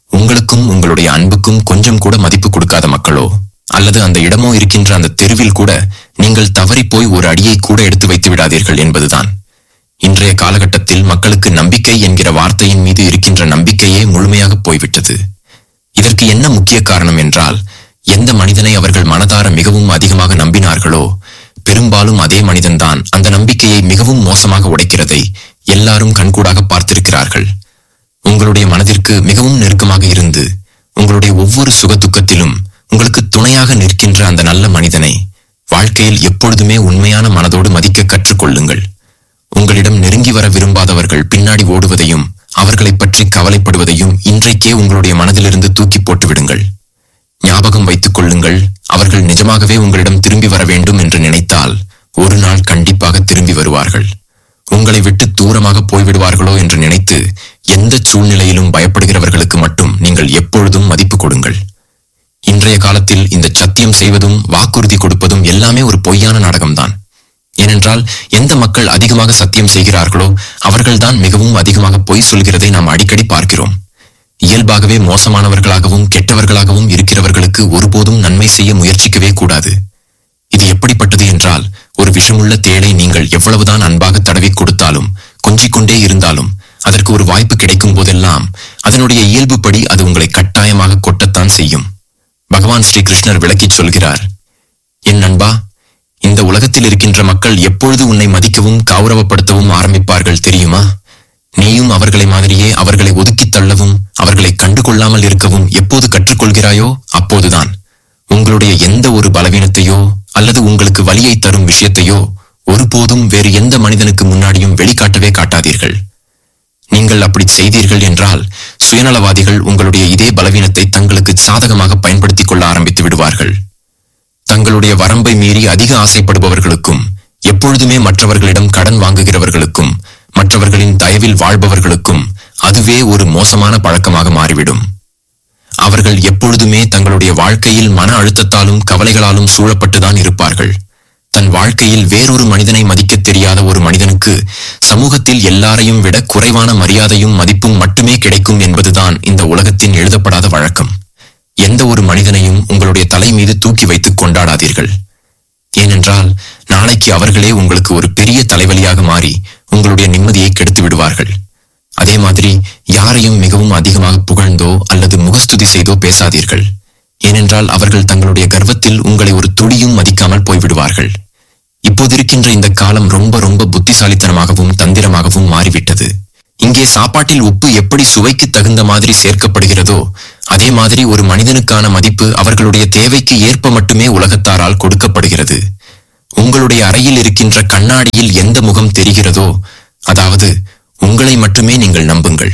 உங்களுக்கும் உங்களுடைய அன்புக்கும் கொஞ்சம் கூட மதிப்பு கொடுக்காத மக்களோ அல்லது அந்த இடமோ இருக்கின்ற அந்த தெருவில் கூட நீங்கள் தவறிப் போய் ஒரு அடியை கூட எடுத்து வைத்து விடாதீர்கள் என்பதுதான் இன்றைய காலகட்டத்தில் மக்களுக்கு நம்பிக்கை என்கிற வார்த்தையின் மீது இருக்கின்ற நம்பிக்கையே முழுமையாக போய்விட்டது இதற்கு என்ன முக்கிய காரணம் என்றால் எந்த மனிதனை அவர்கள் மனதார மிகவும் அதிகமாக நம்பினார்களோ பெரும்பாலும் அதே மனிதன்தான் அந்த நம்பிக்கையை மிகவும் மோசமாக உடைக்கிறதை எல்லாரும் கண்கூடாக பார்த்திருக்கிறார்கள் உங்களுடைய மனதிற்கு மிகவும் நெருக்கமாக இருந்து உங்களுடைய ஒவ்வொரு சுக துக்கத்திலும் உங்களுக்கு துணையாக நிற்கின்ற அந்த நல்ல மனிதனை வாழ்க்கையில் எப்பொழுதுமே உண்மையான மனதோடு மதிக்க கற்றுக்கொள்ளுங்கள் உங்களிடம் நெருங்கி வர விரும்பாதவர்கள் பின்னாடி ஓடுவதையும் அவர்களைப் பற்றி கவலைப்படுவதையும் இன்றைக்கே உங்களுடைய மனதிலிருந்து தூக்கி போட்டு விடுங்கள் ஞாபகம் வைத்துக் கொள்ளுங்கள் அவர்கள் நிஜமாகவே உங்களிடம் திரும்பி வர வேண்டும் என்று நினைத்தால் ஒரு நாள் கண்டிப்பாக திரும்பி வருவார்கள் உங்களை விட்டு தூரமாக போய்விடுவார்களோ என்று நினைத்து எந்த சூழ்நிலையிலும் பயப்படுகிறவர்களுக்கு மட்டும் நீங்கள் எப்பொழுதும் மதிப்பு கொடுங்கள் இன்றைய காலத்தில் இந்த சத்தியம் செய்வதும் வாக்குறுதி கொடுப்பதும் எல்லாமே ஒரு பொய்யான நாடகம்தான் ஏனென்றால் எந்த மக்கள் அதிகமாக சத்தியம் செய்கிறார்களோ அவர்கள்தான் மிகவும் அதிகமாக பொய் சொல்கிறதை நாம் அடிக்கடி பார்க்கிறோம் இயல்பாகவே மோசமானவர்களாகவும் கெட்டவர்களாகவும் இருக்கிறவர்களுக்கு ஒருபோதும் நன்மை செய்ய முயற்சிக்கவே கூடாது இது எப்படிப்பட்டது என்றால் ஒரு விஷமுள்ள தேளை நீங்கள் எவ்வளவுதான் அன்பாக தடவி கொடுத்தாலும் கொஞ்சிக் கொண்டே இருந்தாலும் அதற்கு ஒரு வாய்ப்பு கிடைக்கும் போதெல்லாம் அதனுடைய இயல்புப்படி அது உங்களை கட்டாயமாக கொட்டத்தான் செய்யும் பகவான் ஸ்ரீ கிருஷ்ணர் விளக்கிச் சொல்கிறார் என் நண்பா இந்த உலகத்தில் இருக்கின்ற மக்கள் எப்பொழுது உன்னை மதிக்கவும் கௌரவப்படுத்தவும் ஆரம்பிப்பார்கள் தெரியுமா நீயும் அவர்களை மாதிரியே அவர்களை ஒதுக்கித் தள்ளவும் அவர்களை கண்டுகொள்ளாமல் இருக்கவும் எப்போது கற்றுக்கொள்கிறாயோ அப்போதுதான் உங்களுடைய எந்த ஒரு பலவீனத்தையோ அல்லது உங்களுக்கு வலியை தரும் விஷயத்தையோ ஒருபோதும் வேறு எந்த மனிதனுக்கு முன்னாடியும் வெளிக்காட்டவே காட்டாதீர்கள் நீங்கள் அப்படி செய்தீர்கள் என்றால் சுயநலவாதிகள் உங்களுடைய இதே பலவீனத்தை தங்களுக்கு சாதகமாக பயன்படுத்திக் கொள்ள ஆரம்பித்து விடுவார்கள் தங்களுடைய வரம்பை மீறி அதிக ஆசைப்படுபவர்களுக்கும் எப்பொழுதுமே மற்றவர்களிடம் கடன் வாங்குகிறவர்களுக்கும் மற்றவர்களின் தயவில் வாழ்பவர்களுக்கும் அதுவே ஒரு மோசமான பழக்கமாக மாறிவிடும் அவர்கள் எப்பொழுதுமே தங்களுடைய வாழ்க்கையில் மன அழுத்தத்தாலும் கவலைகளாலும் சூழப்பட்டுதான் இருப்பார்கள் தன் வாழ்க்கையில் வேறொரு மனிதனை மதிக்கத் தெரியாத ஒரு மனிதனுக்கு சமூகத்தில் எல்லாரையும் விட குறைவான மரியாதையும் மதிப்பும் மட்டுமே கிடைக்கும் என்பதுதான் இந்த உலகத்தின் எழுதப்படாத வழக்கம் எந்த ஒரு மனிதனையும் உங்களுடைய தலை மீது தூக்கி வைத்துக் கொண்டாடாதீர்கள் ஏனென்றால் நாளைக்கு அவர்களே உங்களுக்கு ஒரு பெரிய தலைவலியாக மாறி உங்களுடைய நிம்மதியை கெடுத்து விடுவார்கள் அதே மாதிரி யாரையும் மிகவும் அதிகமாக புகழ்ந்தோ அல்லது முகஸ்துதி செய்தோ பேசாதீர்கள் ஏனென்றால் அவர்கள் தங்களுடைய கர்வத்தில் உங்களை ஒரு துளியும் மதிக்காமல் போய்விடுவார்கள் இப்போது இருக்கின்ற இந்த காலம் ரொம்ப ரொம்ப புத்திசாலித்தனமாகவும் தந்திரமாகவும் மாறிவிட்டது இங்கே சாப்பாட்டில் உப்பு எப்படி சுவைக்கு தகுந்த மாதிரி சேர்க்கப்படுகிறதோ அதே மாதிரி ஒரு மனிதனுக்கான மதிப்பு அவர்களுடைய தேவைக்கு ஏற்ப மட்டுமே உலகத்தாரால் கொடுக்கப்படுகிறது உங்களுடைய அறையில் இருக்கின்ற கண்ணாடியில் எந்த முகம் தெரிகிறதோ அதாவது உங்களை மட்டுமே நீங்கள் நம்புங்கள்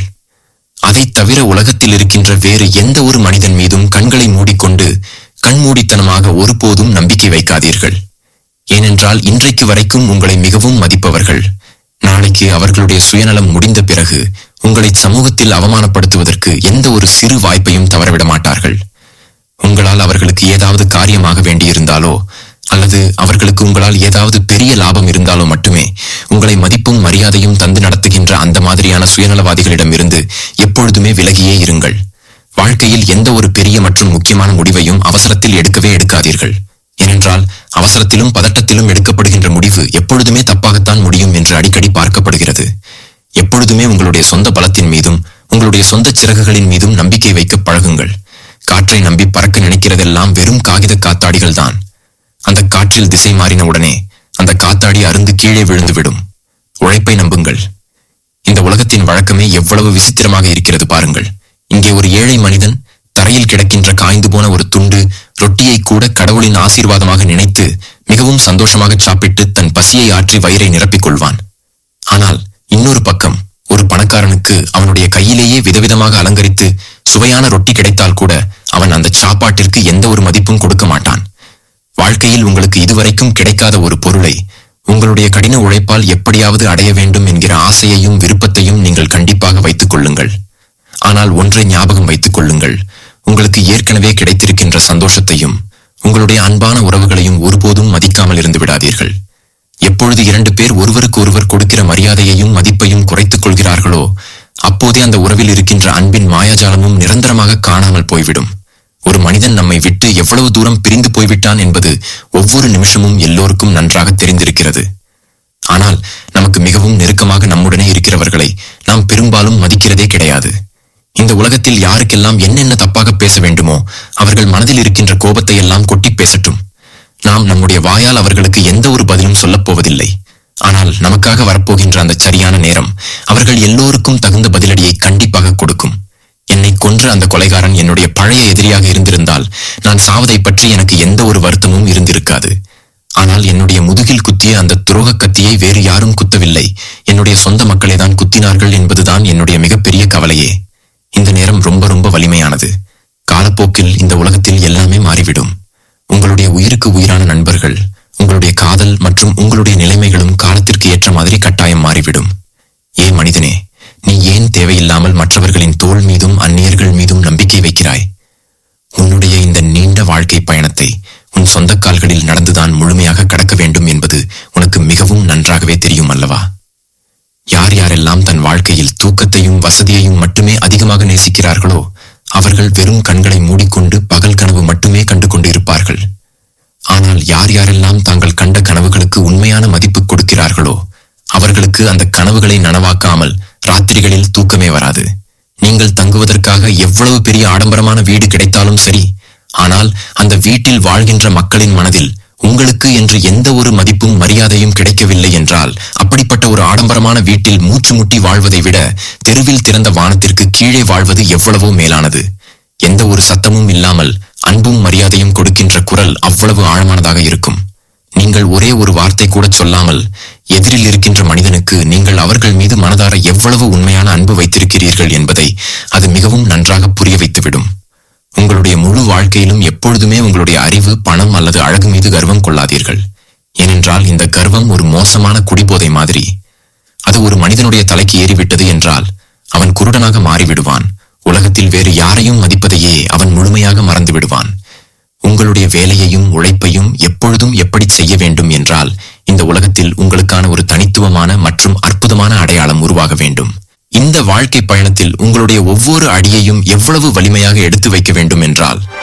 அதைத் தவிர உலகத்தில் இருக்கின்ற வேறு எந்த ஒரு மனிதன் மீதும் கண்களை மூடிக்கொண்டு கண்மூடித்தனமாக ஒருபோதும் நம்பிக்கை வைக்காதீர்கள் ஏனென்றால் இன்றைக்கு வரைக்கும் உங்களை மிகவும் மதிப்பவர்கள் நாளைக்கு அவர்களுடைய சுயநலம் முடிந்த பிறகு உங்களை சமூகத்தில் அவமானப்படுத்துவதற்கு எந்த ஒரு சிறு வாய்ப்பையும் தவறவிட மாட்டார்கள் உங்களால் அவர்களுக்கு ஏதாவது காரியமாக வேண்டியிருந்தாலோ அல்லது அவர்களுக்கு உங்களால் ஏதாவது பெரிய லாபம் இருந்தாலோ மட்டுமே உங்களை மதிப்பும் மரியாதையும் தந்து நடத்துகின்ற அந்த மாதிரியான சுயநலவாதிகளிடமிருந்து எப்பொழுதுமே விலகியே இருங்கள் வாழ்க்கையில் எந்த ஒரு பெரிய மற்றும் முக்கியமான முடிவையும் அவசரத்தில் எடுக்கவே எடுக்காதீர்கள் ஏனென்றால் அவசரத்திலும் பதட்டத்திலும் எடுக்கப்படுகின்ற முடிவு எப்பொழுதுமே தப்பாகத்தான் முடியும் என்று அடிக்கடி பார்க்கப்படுகிறது எப்பொழுதுமே உங்களுடைய சொந்த பலத்தின் மீதும் உங்களுடைய சொந்த சிறகுகளின் மீதும் நம்பிக்கை வைக்க பழகுங்கள் காற்றை நம்பி பறக்க நினைக்கிறதெல்லாம் வெறும் காகித காத்தாடிகள் தான் அந்த காற்றில் திசை மாறின உடனே அந்த காத்தாடி அருந்து கீழே விழுந்து விடும் உழைப்பை நம்புங்கள் இந்த உலகத்தின் வழக்கமே எவ்வளவு விசித்திரமாக இருக்கிறது பாருங்கள் இங்கே ஒரு ஏழை மனிதன் தரையில் கிடக்கின்ற காய்ந்து போன ஒரு துண்டு ரொட்டியை கூட கடவுளின் ஆசீர்வாதமாக நினைத்து மிகவும் சந்தோஷமாக சாப்பிட்டு தன் பசியை ஆற்றி வயிறை நிரப்பிக் கொள்வான் ஆனால் இன்னொரு பக்கம் ஒரு பணக்காரனுக்கு அவனுடைய கையிலேயே விதவிதமாக அலங்கரித்து சுவையான ரொட்டி கிடைத்தால் கூட அவன் அந்த சாப்பாட்டிற்கு எந்த ஒரு மதிப்பும் கொடுக்க மாட்டான் வாழ்க்கையில் உங்களுக்கு இதுவரைக்கும் கிடைக்காத ஒரு பொருளை உங்களுடைய கடின உழைப்பால் எப்படியாவது அடைய வேண்டும் என்கிற ஆசையையும் விருப்பத்தையும் நீங்கள் கண்டிப்பாக வைத்துக் கொள்ளுங்கள் ஆனால் ஒன்றை ஞாபகம் வைத்துக் கொள்ளுங்கள் உங்களுக்கு ஏற்கனவே கிடைத்திருக்கின்ற சந்தோஷத்தையும் உங்களுடைய அன்பான உறவுகளையும் ஒருபோதும் மதிக்காமல் இருந்து விடாதீர்கள் எப்பொழுது இரண்டு பேர் ஒருவருக்கு ஒருவர் கொடுக்கிற மரியாதையையும் மதிப்பையும் குறைத்துக் கொள்கிறார்களோ அப்போதே அந்த உறவில் இருக்கின்ற அன்பின் மாயாஜாலமும் நிரந்தரமாக காணாமல் போய்விடும் ஒரு மனிதன் நம்மை விட்டு எவ்வளவு தூரம் பிரிந்து போய்விட்டான் என்பது ஒவ்வொரு நிமிஷமும் எல்லோருக்கும் நன்றாக தெரிந்திருக்கிறது ஆனால் நமக்கு மிகவும் நெருக்கமாக நம்முடனே இருக்கிறவர்களை நாம் பெரும்பாலும் மதிக்கிறதே கிடையாது இந்த உலகத்தில் யாருக்கெல்லாம் என்னென்ன தப்பாக பேச வேண்டுமோ அவர்கள் மனதில் இருக்கின்ற கோபத்தை எல்லாம் கொட்டி பேசட்டும் நாம் நம்முடைய வாயால் அவர்களுக்கு எந்த ஒரு பதிலும் சொல்லப் போவதில்லை ஆனால் நமக்காக வரப்போகின்ற அந்த சரியான நேரம் அவர்கள் எல்லோருக்கும் தகுந்த பதிலடியை கண்டிப்பாக கொடுக்கும் என்னை கொன்ற அந்த கொலைகாரன் என்னுடைய பழைய எதிரியாக இருந்திருந்தால் நான் சாவதை பற்றி எனக்கு எந்த ஒரு வருத்தமும் இருந்திருக்காது ஆனால் என்னுடைய முதுகில் குத்திய அந்த துரோக கத்தியை வேறு யாரும் குத்தவில்லை என்னுடைய சொந்த மக்களே தான் குத்தினார்கள் என்பதுதான் என்னுடைய மிகப்பெரிய கவலையே இந்த நேரம் ரொம்ப ரொம்ப வலிமையானது காலப்போக்கில் இந்த உலகத்தில் எல்லாமே மாறிவிடும் உங்களுடைய உயிருக்கு உயிரான நண்பர்கள் உங்களுடைய காதல் மற்றும் உங்களுடைய நிலைமைகளும் காலத்திற்கு ஏற்ற மாதிரி கட்டாயம் மாறிவிடும் ஏ மனிதனே நீ ஏன் தேவையில்லாமல் மற்றவர்களின் தோள் மீதும் அந்நியர்கள் மீதும் நம்பிக்கை வைக்கிறாய் உன்னுடைய இந்த நீண்ட வாழ்க்கை பயணத்தை உன் சொந்த கால்களில் நடந்துதான் முழுமையாக கடக்க வேண்டும் என்பது உனக்கு மிகவும் நன்றாகவே தெரியும் அல்லவா யார் யாரெல்லாம் தன் வாழ்க்கையில் தூக்கத்தையும் வசதியையும் மட்டுமே அதிகமாக நேசிக்கிறார்களோ அவர்கள் வெறும் கண்களை மூடிக்கொண்டு பகல் கனவு மட்டுமே கண்டு கொண்டு இருப்பார்கள் ஆனால் யார் யாரெல்லாம் தாங்கள் கண்ட கனவுகளுக்கு உண்மையான மதிப்பு கொடுக்கிறார்களோ அவர்களுக்கு அந்த கனவுகளை நனவாக்காமல் ராத்திரிகளில் தூக்கமே வராது நீங்கள் தங்குவதற்காக எவ்வளவு பெரிய ஆடம்பரமான வீடு கிடைத்தாலும் சரி ஆனால் அந்த வீட்டில் வாழ்கின்ற மக்களின் மனதில் உங்களுக்கு என்று எந்த ஒரு மதிப்பும் மரியாதையும் கிடைக்கவில்லை என்றால் அப்படிப்பட்ட ஒரு ஆடம்பரமான வீட்டில் மூச்சு முட்டி வாழ்வதை விட தெருவில் திறந்த வானத்திற்கு கீழே வாழ்வது எவ்வளவோ மேலானது எந்த ஒரு சத்தமும் இல்லாமல் அன்பும் மரியாதையும் கொடுக்கின்ற குரல் அவ்வளவு ஆழமானதாக இருக்கும் நீங்கள் ஒரே ஒரு வார்த்தை கூட சொல்லாமல் எதிரில் இருக்கின்ற மனிதனுக்கு நீங்கள் அவர்கள் மீது மனதார எவ்வளவு உண்மையான அன்பு வைத்திருக்கிறீர்கள் என்பதை அது மிகவும் நன்றாக புரிய வைத்துவிடும் உங்களுடைய முழு வாழ்க்கையிலும் எப்பொழுதுமே உங்களுடைய அறிவு பணம் அல்லது அழகு மீது கர்வம் கொள்ளாதீர்கள் ஏனென்றால் இந்த கர்வம் ஒரு மோசமான குடிபோதை மாதிரி அது ஒரு மனிதனுடைய தலைக்கு ஏறிவிட்டது என்றால் அவன் குருடனாக மாறிவிடுவான் உலகத்தில் வேறு யாரையும் மதிப்பதையே அவன் முழுமையாக மறந்து விடுவான் உங்களுடைய வேலையையும் உழைப்பையும் எப்பொழுதும் எப்படி செய்ய வேண்டும் என்றால் இந்த உலகத்தில் உங்களுக்கான ஒரு தனித்துவமான மற்றும் அற்புதமான அடையாளம் உருவாக வேண்டும் இந்த வாழ்க்கை பயணத்தில் உங்களுடைய ஒவ்வொரு அடியையும் எவ்வளவு வலிமையாக எடுத்து வைக்க வேண்டும் என்றால்